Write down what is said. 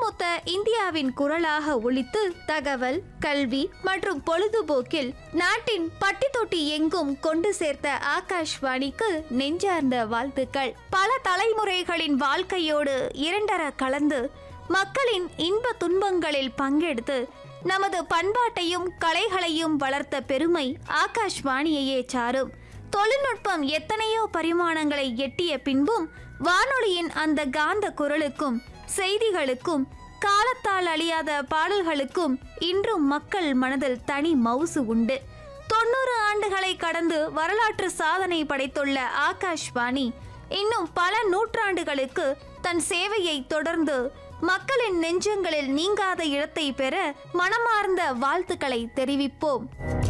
ஒட்டுமொத்த இந்தியாவின் குரலாக ஒலித்து தகவல் கல்வி மற்றும் பொழுதுபோக்கில் நாட்டின் பட்டி தொட்டி எங்கும் கொண்டு சேர்த்த ஆகாஷ்வாணிக்கு நெஞ்சார்ந்த வாழ்த்துக்கள் பல தலைமுறைகளின் வாழ்க்கையோடு இரண்டர கலந்து மக்களின் இன்ப துன்பங்களில் பங்கெடுத்து நமது பண்பாட்டையும் கலைகளையும் வளர்த்த பெருமை ஆகாஷ்வாணியையே சாரும் தொழில்நுட்பம் எத்தனையோ பரிமாணங்களை எட்டிய பின்பும் வானொலியின் அந்த காந்த குரலுக்கும் செய்திகளுக்கும் காலத்தால் அழியாத பாடல்களுக்கும் இன்றும் மக்கள் மனதில் தனி மவுசு உண்டு தொண்ணூறு ஆண்டுகளை கடந்து வரலாற்று சாதனை படைத்துள்ள ஆகாஷ்வாணி இன்னும் பல நூற்றாண்டுகளுக்கு தன் சேவையை தொடர்ந்து மக்களின் நெஞ்சங்களில் நீங்காத இடத்தை பெற மனமார்ந்த வாழ்த்துக்களை தெரிவிப்போம்